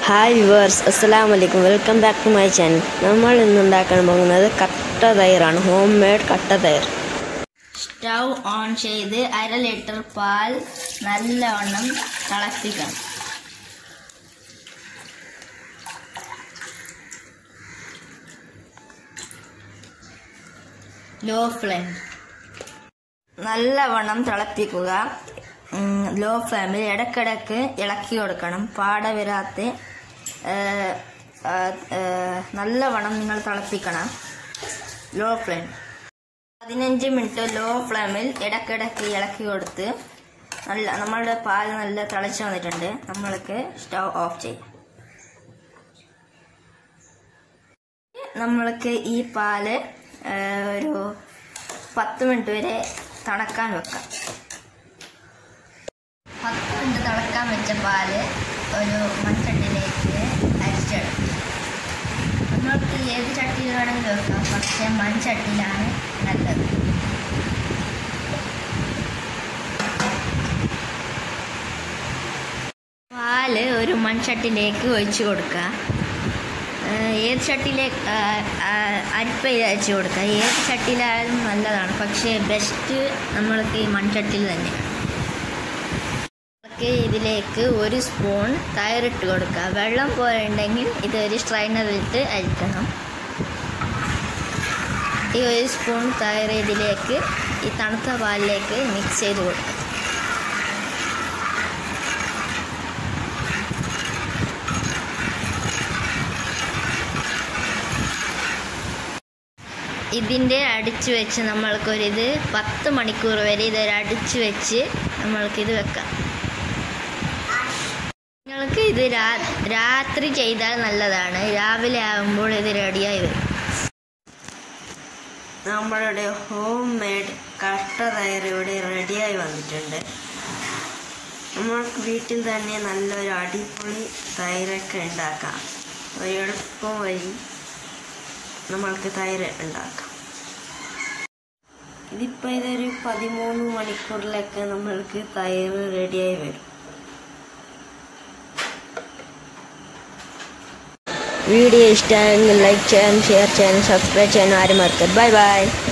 hi viewers അസ്സലാമു അലൈക്കും welcome back to my channel നമ്മൾ ഇന്ന് ഉണ്ടാക്കാൻ പോകുന്നത് കട്ട തൈറാണ് ഹോം മെയ്ഡ് കട്ട തൈർ സ്റ്റൗ ഓൺ ചെയ്ത് അര ലിറ്റർ പാൽ നല്ലവണ്ണം തിളപ്പിക്കണം ലോ ഫ്ലെയിം നല്ലവണ്ണം തിളപ്പിക്കുക ലോ ഫ്ലെയിമിൽ ഇടക്കിടക്ക് ഇളക്കി കൊടുക്കണം പാട വരാത്ത നല്ലവണ്ണം നിങ്ങൾ തിളപ്പിക്കണം ലോ ഫ്ലെയിം പതിനഞ്ച് മിനിറ്റ് ലോ ഫ്ലെയിമിൽ ഇടക്കിടക്ക് ഇളക്കി കൊടുത്ത് നല്ല നമ്മളുടെ പാൽ നല്ല തിളച്ച് വന്നിട്ടുണ്ട് നമ്മൾക്ക് സ്റ്റൗ ഓഫ് ചെയ്യാം നമ്മൾക്ക് ഈ പാല് ആ, ഒരു പത്ത് മിനിറ്റ് വരെ തണക്കാൻ വെക്കാം പത്ത് മിനിറ്റ് തിളക്കാൻ വെച്ച പാല് ഒരു മൺചട്ടിയിലേക്ക് അരിച്ചെടുക്കും നമ്മൾക്ക് ഏത് ചട്ടിയിൽ വേണമെങ്കിലും വെക്കാം പക്ഷേ മൺചട്ടിയിലാണ് നല്ലത് പാല് ഒരു മൺചട്ടിയിലേക്ക് ഒഴിച്ചു കൊടുക്കുക ഏഹ് ഏത് ചട്ടിയിലേക്ക് അരിപ്പയിൽ അയച്ചു കൊടുക്കുക ഏത് ചട്ടിയിലായാലും നല്ലതാണ് പക്ഷേ ബെസ്റ്റ് നമ്മൾക്ക് ഈ മൺചട്ടിയിൽ തന്നെ നമുക്ക് ഇതിലേക്ക് ഒരു സ്പൂൺ തൈരിട്ട് കൊടുക്കുക വെള്ളം പോലെ ഉണ്ടെങ്കിൽ ഇത് ഒരു സ്ട്രൈനറിലിട്ട് അരിക്കണം ഈ ഒരു സ്പൂൺ തൈർ ഇതിലേക്ക് ഈ തണുത്ത പാലിലേക്ക് മിക്സ് ചെയ്ത് കൊടുക്കുക ഇതിൻ്റെ അടിച്ചു വെച്ച് നമ്മൾക്കൊരിത് പത്ത് മണിക്കൂർ വരെ ഇത് അടിച്ചു വെച്ച് നമ്മൾക്കിത് വെക്കാം നിങ്ങൾക്ക് ഇത് രാ- രാത്രി ചെയ്താൽ നല്ലതാണ് രാവിലെ ആകുമ്പോൾ ഇത് റെഡിയായി വരും നമ്മളുടെ ഹോം മെയ്ഡ് കട്ട തൈർ ഇവിടെ റെഡിയായി വന്നിട്ടുണ്ട് നമ്മൾക്ക് വീട്ടിൽ തന്നെ നല്ലൊരു അടിപൊളി തൈരൊക്കെ ഉണ്ടാക്കാം ഒരു എളുപ്പം വഴി നമ്മൾക്ക് തൈര് ഉണ്ടാക്കാം ഇതിപ്പോൾ ഇതൊരു പതിമൂന്ന് മണിക്കൂറിലൊക്കെ നമ്മൾക്ക് തൈര് റെഡിയായി വരും വീഡിയോ ഇഷ്ടമായെങ്കിൽ ലൈക്ക് ചെയ്യാനും ഷെയർ ചെയ്യാനും സബ്സ്ക്രൈബ് ചെയ്യാനും ആരും മറക്കരുത് ബൈ ബൈ